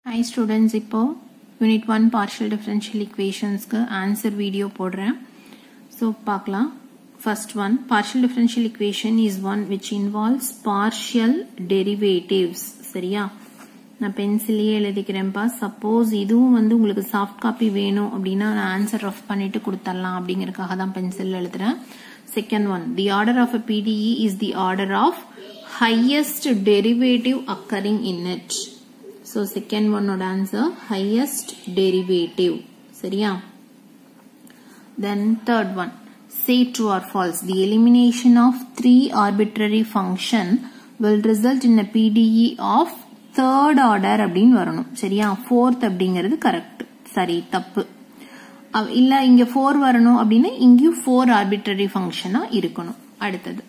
High students இப்போ unit one partial differential இக்குவேஷன்ஸ்க்கு answer video போடுறேன் ஸோ பார்க்கலாம் first one partial differential equation is one which involves partial derivatives சரியா நான் பென்சிலையே எழுதிக்கிறேன்ப்பா suppose இதுவும் வந்து உங்களுக்கு சாஃப்ட் காப்பி வேணும் அப்படின்னா நான் ஆன்சர் ரஃப் பண்ணிட்டு கொடுத்துடலாம் அப்படிங்கறதுக்காக தான் பென்சில் எழுதுறேன் second one the order of a PDE is the order of highest derivative occurring in it so second ஒன்னோட ஆன்சர் ஹையஸ்ட் டெரிவேட்டிவ் சரியா then third one say true or false the elimination of three arbitrary function will result in a PDE of third order அப்படின்னு வரணும் சரியா fourth அப்படிங்கிறது correct சரி தப்பு இல்ல இங்க ஃபோர் வரணும் அப்படின்னா இங்கேயும் ஃபோர் ஆர்பிட்ரரி ஃபங்க்ஷனா இருக்கணும் அடுத்தது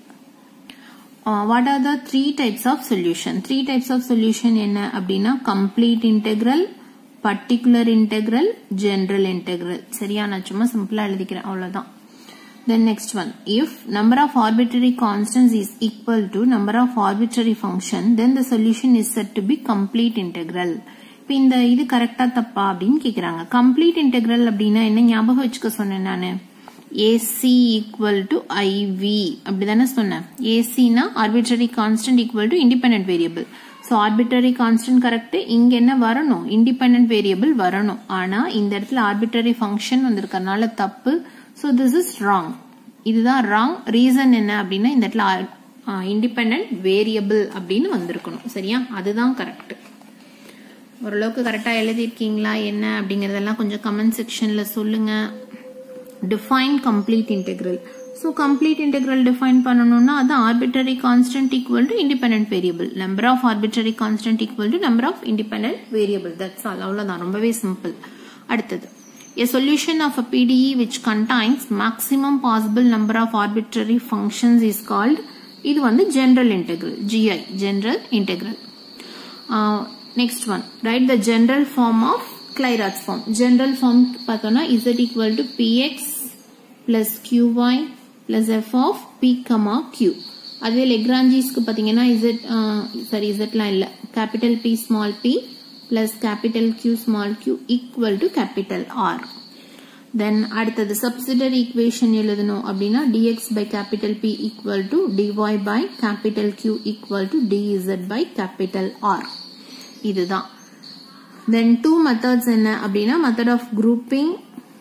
what are the three types of solution three types of solution என்ன அப்படின்னா complete integral particular integral general integral சரியா நான் சும்மா சிம்பிளா எழுதிக்கிறேன் அவ்வளவுதான் Then next one, if number of arbitrary constants is equal to number of arbitrary function, then the solution is said to be complete integral. இப்போ இந்த இது கரெக்டா தப்பா அப்படின்னு கேக்குறாங்க கம்ப்ளீட் இன்டெக்ரல் அப்படின்னா என்ன ஞாபகம் வச்சுக்க சொன்னேன் நானு ஏசி ஈக்குவல் டு ஐவி அப்படிதானே சொன்னேன் ஏசினா arbitrary constant equal to independent variable so arbitrary constant correct இங்க என்ன வரணும் இண்டிபெண்டன்ட் வேரியபிள் வரணும் ஆனா இந்த இடத்துல ஆர்பிட்ரரி ஃபங்க்ஷன் வந்திருக்கறனால தப்பு ஸோ திஸ் இஸ் ராங் இதுதான் ராங் ரீசன் என்ன அப்படின்னா இந்த இடத்துல இண்டிபெண்ட் வேரியபிள் அப்படின்னு வந்திருக்கணும் சரியா அதுதான் கரெக்ட் ஓரளவுக்கு கரெக்டா எழுதியிருக்கீங்களா என்ன அப்படிங்கறதெல்லாம் கொஞ்சம் கமெண்ட் செக்ஷன்ல சொல்லுங்க define complete integral so complete integral define பண்ணணும்னா அது arbitrary constant equal to independent variable number of arbitrary constant equal to number of independent variable that's all அவ்வளவுதான் ரொம்பவே சிம்பிள் அடுத்தது A solution of a PDE which contains maximum possible number of arbitrary functions is called இது வந்து general integral GI general integral uh, next one write the general form of Clairaut's form general form பார்த்தோம்னா z equal to px plus qy plus f of p comma q அதே லெக்ராஞ்சிஸ்க்கு பாத்தீங்கன்னா z sorry zலாம் இல்ல capital P small p plus capital Q small q equal to capital R. Then அடுத்தது subsidiary equation எழுதணும் அப்படின்னா dx by capital P equal to dy by capital Q equal to dz by capital R. இதுதான். Then two methods என்ன அப்படின்னா method of grouping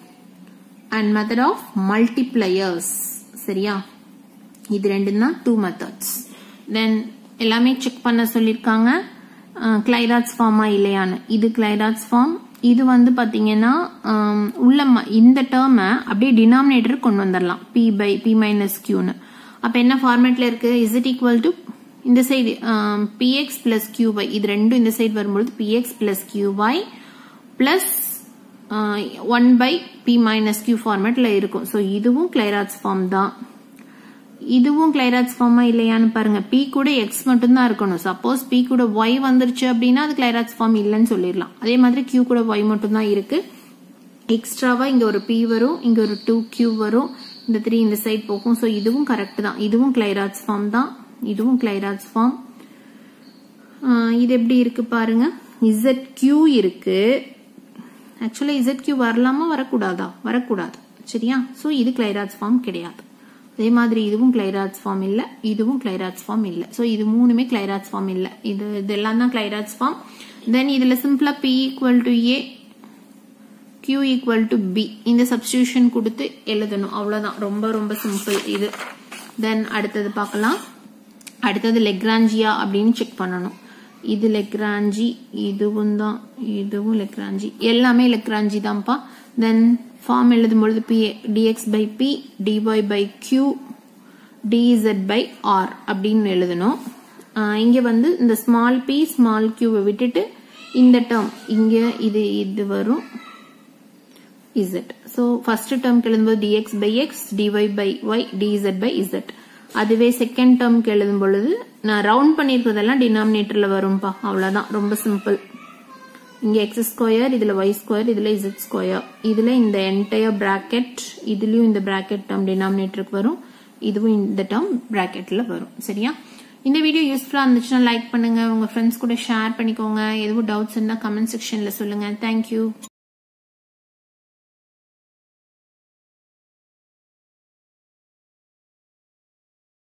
and method of multipliers. சரியா? இது ரெண்டும் தான் two methods. Then எல்லாமே செக் பண்ண சொல்லிருக்காங்க. கிளைராட்ஸ் ஃபார்மா இல்லையான்னு இது கிளைராட்ஸ் ஃபார்ம் இது வந்து பாத்தீங்கன்னா உள்ள இந்த டேர்ம அப்படியே டினாமினேட்டர் கொண்டு வந்துடலாம் பி பை பி மைனஸ் கியூன்னு அப்ப என்ன ஃபார்மேட்ல இருக்கு இஸ் இட் ஈக்குவல் டு இந்த சைடு பிஎக்ஸ் பிளஸ் கியூஒய் இது ரெண்டும் இந்த சைடு வரும்பொழுது PX plus QY plus one by P minus Q ஃபார்மேட்ல இருக்கும் ஸோ இதுவும் கிளைராட்ஸ் ஃபார்ம் தான் இதுவும் கிளைராட்ஸ் ஃபார்மா இல்லையான்னு பாருங்க பி கூட எக்ஸ் மட்டும் தான் இருக்கணும் சப்போஸ் பி கூட ஒய் வந்துருச்சு அப்படின்னா அது கிளைராட்ஸ் ஃபார்ம் இல்லைன்னு சொல்லிடலாம் அதே மாதிரி கியூ கூட ஒய் மட்டும் தான் இருக்கு எக்ஸ்ட்ராவா இங்க ஒரு பி வரும் இங்க ஒரு டூ கியூ வரும் இந்த த்ரீ இந்த சைட் போகும் ஸோ இதுவும் கரெக்ட் தான் இதுவும் கிளைராட்ஸ் ஃபார்ம் தான் இதுவும் கிளைராட்ஸ் ஃபார்ம் இது எப்படி இருக்கு பாருங்க இசட் கியூ இருக்கு ஆக்சுவலா இசட் கியூ வரலாமா வரக்கூடாதா வரக்கூடாது சரியா ஸோ இது கிளைராட்ஸ் ஃபார்ம் கிடையாது அதே மாதிரி இதுவும் கிளைராட்ஸ் ஃபார்ம் இல்ல இதுவும் கிளைராட்ஸ் ஃபார்ம் இல்ல சோ இது மூணுமே கிளைராட்ஸ் ஃபார்ம் இல்ல இது இதெல்லாம் தான் கிளைராட்ஸ் ஃபார்ம் தென் இதுல சிம்பிளா P equal to A Q equal to B இந்த சப்ஸ்டியூஷன் கொடுத்து எழுதணும் அவ்வளவுதான் ரொம்ப ரொம்ப சிம்பிள் இது தென் அடுத்தது பார்க்கலாம் அடுத்தது லெக்ராஞ்சியா அப்படின்னு செக் பண்ணணும் இது லெக்ராஞ்சி இதுவும் தான் இதுவும் லெக்ராஞ்சி எல்லாமே லெக்ராஞ்சி தான்ப்பா தென் ஃபார்ம் எழுதும் பொழுது P DX by P DY by Q DZ by R அப்படின்னு எழுதணும் இங்க வந்து இந்த ஸ்மால் பி ஸ்மால் கியூவை விட்டுட்டு இந்த டேர்ம் இங்க இது இது வரும் இசட் ஸோ ஃபர்ஸ்ட் டேர்ம்க்கு எழுதும்போது DX by X DY by Y DZ by Z அதுவே செகண்ட் டேர்ம்க்கு எழுதும் பொழுது நான் ரவுண்ட் பண்ணிருக்கிறதெல்லாம் டினாமினேட்டர்ல வரும்பா அவ்வளவுதான் ரொம்ப சிம்பிள் இங்க எக்ஸ் ஸ்கொயர் இதுல ஒய் ஸ்கொயர் இதுல இசட் ஸ்கொயர் இதுல இந்த என்டையர் பிராக்கெட் இதுலயும் இந்த பிராக்கெட் டேர்ம் டினாமினேட்டருக்கு வரும் இதுவும் இந்த டேர்ம் பிராக்கெட்ல வரும் சரியா இந்த வீடியோ யூஸ்ஃபுல்லாக இருந்துச்சுன்னா லைக் பண்ணுங்க உங்க ஃப்ரெண்ட்ஸ் கூட ஷேர் பண்ணிக்கோங்க எதுவும் டவுட்ஸ் இருந்தால் கமெண்ட் செக்ஷன்ல சொல்லுங்க தேங்க்யூ